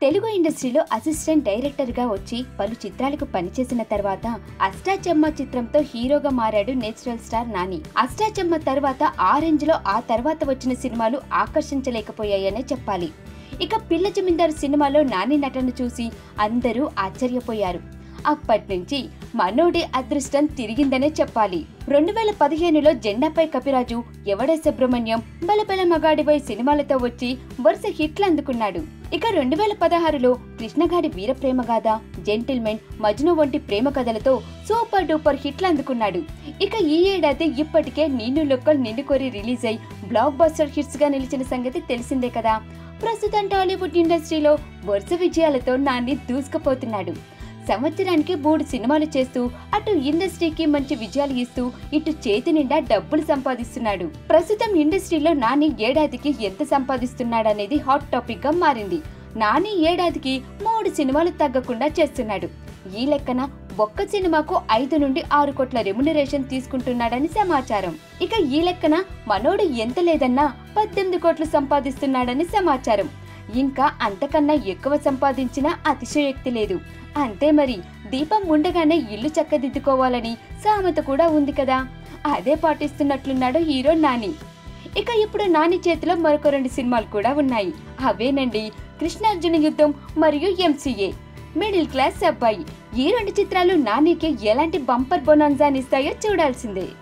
తెలుగు ఇండస్ట్రీలో assistant director గా వచ్చి పలు చిత్రాలకు పనిచేసిన తర్వాత అష్టాచెమ్మ చిత్రంతో హీరోగా మారాడు నేచురల్ స్టార్ నాని అష్టాచెమ్మ తర్వాత ఆరెంజ్ లో ఆ తర్వాత వచ్చిన సినిమాలు ఆకర్షించలేకపోయాయనే చెప్పాలి ఇక పిల్ల జమీందారు సినిమాలో నాని నటన చూసి అందరూ ఆశ్చర్యపోయారు అప్పటి నుంచి మనోడి అదృష్టం తిరిగిందనే చెప్పాలి రెండు వేల పదిహేనులో జెండాపై కపిరాజు ఎవడే సుబ్రహ్మణ్యం బలబల మగాడిపై సినిమాలతో వచ్చి వరుస హిట్లు అందుకున్నాడు ఇక రెండు వేల పదహారులో కృష్ణగాడి వీరప్రేమగాథ జెంటిల్మెన్ మజ్ను వంటి ప్రేమ కథలతో సూపర్ డూపర్ హిట్లు అందుకున్నాడు ఇక ఈ ఏడాది ఇప్పటికే నిన్ను లొక్కల్ నిన్ను కోరి రిలీజ్ అయి బ్లాక్ బస్టర్ హిట్స్ గా నిలిచిన సంగతి తెలిసిందే కదా ప్రస్తుతం టాలీవుడ్ ఇండస్ట్రీలో వరుస విజయాలతో నాన్ని దూసుకుపోతున్నాడు సంవత్సరానికి మూడు సినిమాలు చేస్తూ అటు ఇండస్ట్రీకి మంచి విజయాలు ఇస్తూ ఇటు చేతి నిండా డబ్బులు సంపాదిస్తున్నాడు ప్రస్తుతం ఇండస్ట్రీలో నాని ఏడాదికి ఎంత సంపాదిస్తున్నాడనేది హాట్ టాపిక్ గా మారింది నాని ఏడాదికి మూడు సినిమాలు తగ్గకుండా చేస్తున్నాడు ఈ లెక్కన ఒక్క సినిమాకు ఐదు నుండి ఆరు కోట్ల రెమ్యునరేషన్ తీసుకుంటున్నాడని సమాచారం ఇక ఈ లెక్కన మనోడు ఎంత లేదన్నా పద్దెనిమిది కోట్లు సంపాదిస్తున్నాడని సమాచారం ఇంకా అంతకన్నా ఎక్కువ సంపాదించినా అతిశయోక్తి లేదు అంతే మరి దీపం ఉండగానే ఇల్లు చక్కదిద్దుకోవాలని సామెత కూడా ఉంది కదా అదే పాటిస్తున్నట్లున్నాడు హీరో నాని ఇక ఇప్పుడు నాని చేతిలో మరొక రెండు సినిమాలు కూడా ఉన్నాయి అవేనండి కృష్ణార్జున యుద్ధం మరియు ఎంసీఏ మిడిల్ క్లాస్ అబ్బాయి ఈ రెండు చిత్రాలు నానికి ఎలాంటి బంపర్ బొనాన్జానిస్తాయో చూడాల్సిందే